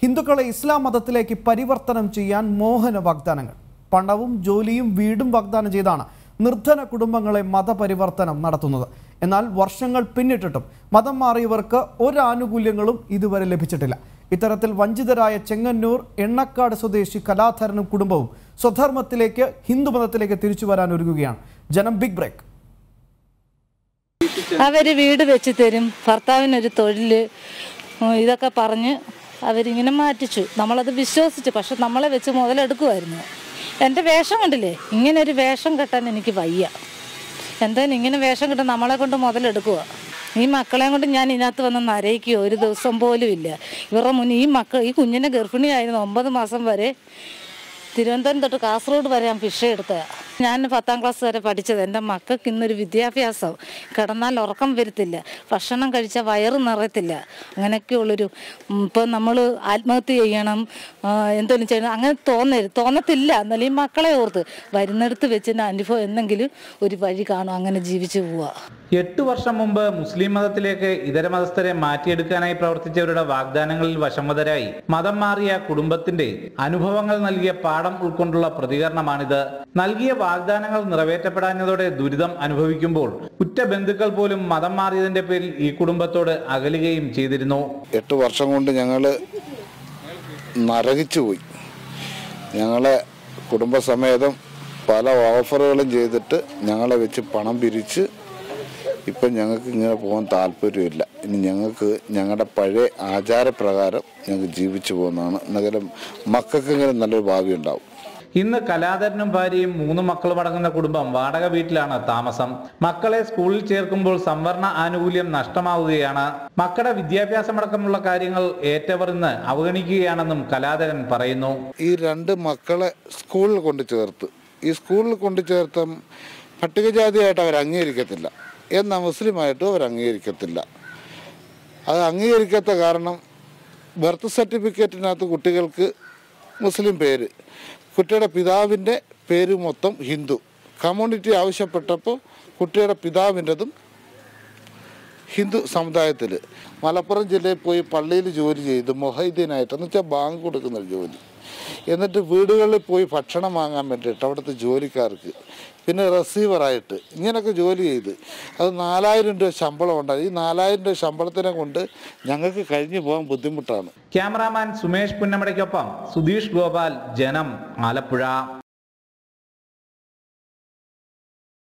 ഹിന്ദുക്കളെ ഇസ്ലാം മതത്തിലേക്ക് പരിവർത്തനം ചെയ്യാൻ മോഹന വാഗ്ദാനങ്ങൾ പണവും ജോലിയും വീടും വാഗ്ദാനം ചെയ്താണ് നിർധന കുടുംബങ്ങളെ മതപരിവർത്തനം നടത്തുന്നത് എന്നാൽ വർഷങ്ങൾ പിന്നിട്ടിട്ടും മതം മാറിയവർക്ക് ഒരു ആനുകൂല്യങ്ങളും ഇതുവരെ ലഭിച്ചിട്ടില്ല ഇത്തരത്തിൽ വഞ്ചിതരായ ചെങ്ങന്നൂർ എണ്ണക്കാട് സ്വദേശി കലാധരനും കുടുംബവും സ്വധർമ്മത്തിലേക്ക് ഹിന്ദുമതത്തിലേക്ക് തിരിച്ചു വരാൻ ഒരുങ്ങുകയാണ് ജനം ബിഗ് ബ്രേക്ക് അവർ വീട് വെച്ച് തരും ഭർത്താവിനൊരു തൊഴിൽ ഇതൊക്കെ പറഞ്ഞ് അവരിങ്ങനെ മാറ്റിച്ചു നമ്മളത് വിശ്വസിച്ചു പക്ഷെ നമ്മളെ വെച്ച് മുതലെടുക്കുമായിരുന്നു എൻ്റെ വേഷം കണ്ടില്ലേ ഇങ്ങനെ ഒരു വേഷം കെട്ടാൻ എനിക്ക് വയ്യ എന്തായാലും ഇങ്ങനെ വേഷം കെട്ടാൻ നമ്മളെ കൊണ്ട് മുതലെടുക്കുക ഈ മക്കളെയും കൊണ്ട് ഞാൻ ഇതിനകത്ത് വന്ന് നരയിക്കുകയോ ഒരു ദിവസം പോലും ഇല്ല ഇവരുടെ മുന്നിൽ ഈ മക്കൾ ഈ കുഞ്ഞിനെ ഗർഭിണിയായിരുന്നു ഒമ്പത് മാസം വരെ തിരുവനന്തപുരം തൊട്ട് കാസർഗോഡ് വരെ ഞാൻ ഫിഷ് എടുത്തതാണ് ഞാൻ പത്താം ക്ലാസ് വരെ പഠിച്ചത് എൻ്റെ മക്കൾക്ക് ഇന്നൊരു വിദ്യാഭ്യാസം കിടന്നാൽ ഉറക്കം വരത്തില്ല ഭക്ഷണം കഴിച്ചാൽ വയറ് നിറയത്തില്ല അങ്ങനെയൊക്കെയുള്ളൊരു ഉം, ഇപ്പം നമ്മൾ ആത്മഹത്യ ചെയ്യണം ആ, എന്തോലും ചെയ്യണം അങ്ങനെ തോന്നരുത് തോന്നത്തില്ല എന്നാലും ഈ മക്കളെ ഓർത്ത് വരുന്നിടത്ത് വെച്ച് എൻ്റെ അനുഭവം എന്തെങ്കിലും ഒരു വഴി കാണും അങ്ങനെ ജീവിച്ചു പോവുക എട്ട് വർഷം മുമ്പ് മുസ്ലിം മതത്തിലേക്ക് ഇതര മതസ്ഥരെ മാറ്റിയെടുക്കാനായി പ്രവർത്തിച്ചവരുടെ വാഗ്ദാനങ്ങളിൽ വശംവതരായി മതം മാറിയ കുടുംബത്തിന്റെ അനുഭവങ്ങൾ നൽകിയ പാഠം ഉൾക്കൊണ്ടുള്ള പ്രതികരണമാണിത് നൽകിയ വാഗ്ദാനങ്ങൾ നിറവേറ്റപ്പെടാഞ്ഞതോടെ ദുരിതം അനുഭവിക്കുമ്പോൾ ഉറ്റ ബന്ധുക്കൾ പോലും മതം മാറിയതിന്റെ പേരിൽ ഈ കുടുംബത്തോട് അകലുകയും ചെയ്തിരുന്നു എട്ട് വർഷം കൊണ്ട് ഞങ്ങൾ നരകിച്ചു പോയി ഞങ്ങളെ കുടുംബസമേതം പല ഓഫറുകളും ചെയ്തിട്ട് ഞങ്ങളെ വെച്ച് പണം പിരിച്ച് ഇപ്പം ഞങ്ങൾക്ക് ഇങ്ങനെ പോകാൻ താല്പര്യമില്ല ഇനി ഞങ്ങൾക്ക് ഞങ്ങളുടെ പഴയ ആചാരപ്രകാരം ഞങ്ങൾക്ക് ജീവിച്ചു പോകുന്നതാണ് എന്നെങ്കിലും മക്കൾക്ക് ഇങ്ങനെ നല്ലൊരു ഭാവി ഉണ്ടാവും ഇന്ന് കലാധരനും ഭാര്യയും മൂന്ന് മക്കളും അടങ്ങുന്ന കുടുംബം വാടക വീട്ടിലാണ് താമസം മക്കളെ സ്കൂളിൽ ചേർക്കുമ്പോൾ സംവരണ ആനുകൂല്യം നഷ്ടമാവുകയാണ് മക്കളുടെ വിദ്യാഭ്യാസമടക്കമുള്ള കാര്യങ്ങൾ ഏറ്റവർ ഇന്ന് അവഗണിക്കുകയാണെന്നും കലാധരൻ പറയുന്നു ഈ രണ്ട് മക്കളെ സ്കൂളിൽ കൊണ്ട് ചേർത്ത് ഈ സ്കൂളിൽ കൊണ്ട് ചേർത്ത പട്ടികജാതിയായിട്ട് അവർ അംഗീകരിക്കത്തില്ല എന്നാൽ മുസ്ലിമായിട്ടും അവർ അംഗീകരിക്കത്തില്ല അത് അംഗീകരിക്കാത്ത കാരണം ബർത്ത് സർട്ടിഫിക്കറ്റിനകത്ത് കുട്ടികൾക്ക് മുസ്ലിം പേര് കുട്ടിയുടെ പിതാവിൻ്റെ പേര് മൊത്തം ഹിന്ദു കമ്മ്യൂണിറ്റി ആവശ്യപ്പെട്ടപ്പോൾ കുട്ടിയുടെ പിതാവിൻ്റെതും ഹിന്ദു സമുദായത്തിൽ മലപ്പുറം ജില്ലയിൽ പോയി പള്ളിയിൽ ജോലി ചെയ്ത് മൊഹൈദ്ദീനായിട്ട് എന്ന് വെച്ചാൽ ബാങ്ക് കൊടുക്കുന്ന ഒരു ജോലി എന്നിട്ട് വീടുകളിൽ പോയി ഭക്ഷണം വാങ്ങാൻ വേണ്ടിയിട്ട് അവിടുത്തെ ജോലിക്കാർക്ക് പിന്നെ റെസീവറായിട്ട് ഇങ്ങനെയൊക്കെ ജോലി ചെയ്ത് അത് നാലായിരം രൂപ ശമ്പളം ഉണ്ടായി ഈ നാലായിരം രൂപ ശമ്പളത്തിനെ കൊണ്ട് ഞങ്ങൾക്ക് കഴിഞ്ഞു പോകാൻ ബുദ്ധിമുട്ടാണ് ക്യാമറാമാൻ സുമേഷ് പുന്നമടയ്ക്കൊപ്പം സുധീഷ് ഗോപാൽ ജനം ആലപ്പുഴ